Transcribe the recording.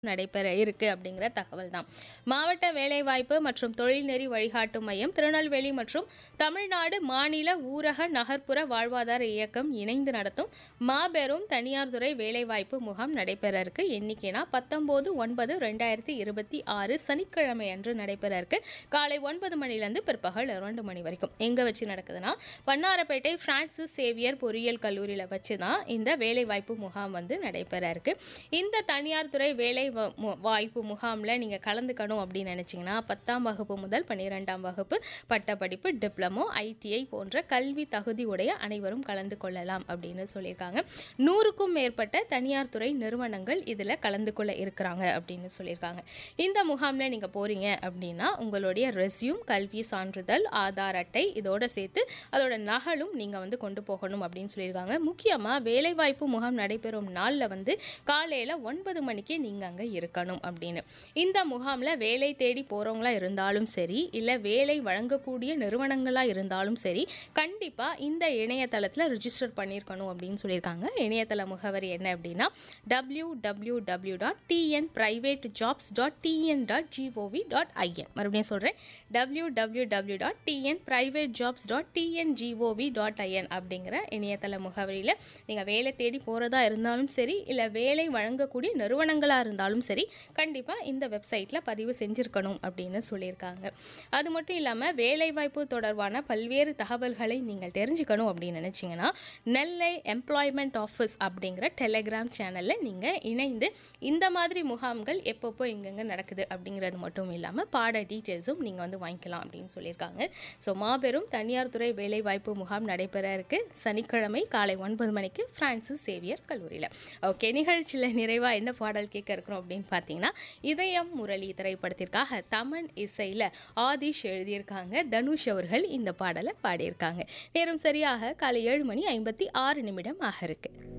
நடைபெற இருக்கு அப்படிங்கிற தகவல் தான் மாவட்ட வேலைவாய்ப்பு மற்றும் தொழில்நெறி வழிகாட்டும் மையம் திருநெல்வேலி மற்றும் தமிழ்நாடு மாநில ஊரக நகர்ப்புற வாழ்வாதார இயக்கம் இணைந்து நடத்தும் மாபெரும் தனியார் துறை வேலைவாய்ப்பு முகாம் நடைபெற இருக்கு எண்ணிக்கைனா பத்தொன்பது ஒன்பது ரெண்டாயிரத்தி இருபத்தி ஆறு சனிக்கிழமை அன்று நடைபெற இருக்கு காலை ஒன்பது மணிலேருந்து பிற்பகல் இரண்டு மணி வரைக்கும் எங்க வச்சு நடக்குதுன்னா வண்ணாரப்பேட்டை பிரான்சிஸ் சேவியர் பொறியியல் கல்லூரியில் வச்சு தான் இந்த வேலைவாய்ப்பு முகாம் வந்து நடைபெற இருக்கு இந்த தனியார் துறை வேலை வ- மு- வாய்ப்பு முகாமில் நீங்கள் கலந்துக்கணும் அப்படின்னு நினச்சிங்கன்னா பத்தாம் வகுப்பு முதல் பன்னிரெண்டாம் வகுப்பு பட்டப்படிப்பு டிப்ளமோ ஐடிஐ போன்ற கல்வி தகுதி உடைய அனைவரும் கலந்து கொள்ளலாம் அப்படின்னு சொல்லியிருக்காங்க நூறுக்கும் மேற்பட்ட தனியார் துறை நிறுவனங்கள் இதில் கலந்து கொள்ள இருக்கிறாங்க அப்படின்னு சொல்லியிருக்காங்க இந்த முகாமில் நீங்கள் போகிறீங்க அப்படின்னா உங்களுடைய ரெஸ்யூம் கல்வி சான்றிதழ் ஆதார் அட்டை இதோட சேர்த்து அதோட நகலும் நீங்கள் வந்து கொண்டு போகணும் அப்படின்னு சொல்லியிருக்காங்க முக்கியமாக வேலைவாய்ப்பு முகாம் நடைபெறும் நாளில் வந்து காலையில் ஒன்பது மணிக்கு நீங்கள் அங்கே இருக்கணும் அப்படின்னு இந்த முகாமில் வேலை தேடி போகிறவங்களா இருந்தாலும் சரி இல்லை வேலை வழங்கக்கூடிய நிறுவனங்களாக இருந்தாலும் சரி கண்டிப்பாக இந்த இணையதளத்தில் ரிஜிஸ்டர் பண்ணியிருக்கணும் அப்படின்னு சொல்லியிருக்காங்க இணையதள முகவரி என்ன அப்படின்னா W W W dot TN private jobs dot TN dot GOV dot IN மறுபடியும் சொல்கிறேன் W W W dot TN private jobs dot TN GOV dot IN அப்படிங்கிற இணையதள முகவரியில் நீங்கள் வேலை தேடி போகிறதா இருந்தாலும் சரி இல்லை வேலை வழங்கக்கூடிய நிறுவனங்களாக இருந்தாலும் சரி கண்டிப்பாக இந்த வெப்சைட்டில் பதிவு செஞ்சுருக்கணும் அப்படின்னு சொல்லியிருக்காங்க அது மட்டும் இல்லாமல் வேலைவாய்ப்பு தொடர்பான பல்வேறு தகவல்களை நீங்கள் தெரிஞ்சுக்கணும் அப்படின்னு நினச்சிங்கன்னா நெல்லை எம்ப்ளாய்மெண்ட் ஆஃபீஸ் அப்படிங்கிற டெலிகிராம் சேனலில் நீங்கள் இணைந்து இந்த மாதிரி முகாம்கள் எப்பப்போ எங்கெங்கே நடக்குது அப்படிங்கிறது மட்டும் இல்லாமல் பாட டீட்டெயில்ஸும் நீங்கள் வந்து வாங்கிக்கலாம் அப்படின்னு சொல்லியிருக்காங்க ஸோ மாபெரும் தனியார் துறை வேலைவாய்ப்பு முகாம் நடைபெற இருக்கு சனிக்கிழமை காலை ஒன்பது மணிக்கு பிரான்சிஸ் சேவியர் கல்லூரியில் ஓகே நிகழ்ச்சியில் நிறைவாக என்ன பாடல் கேட்க இருக்கிறோம் அப்படின்னு பார்த்தீங்கன்னா இதயம் முரளி திரைப்படத்திற்காக தமன் இசையில் ஆதிஷ் எழுதியிருக்காங்க தனுஷ் அவர்கள் இந்த பாடலை பாடியிருக்காங்க நேரம் சரியாக காலை ஏழு மணி ஐம்பத்தி ஆறு நிமிடம் ஆக இருக்கு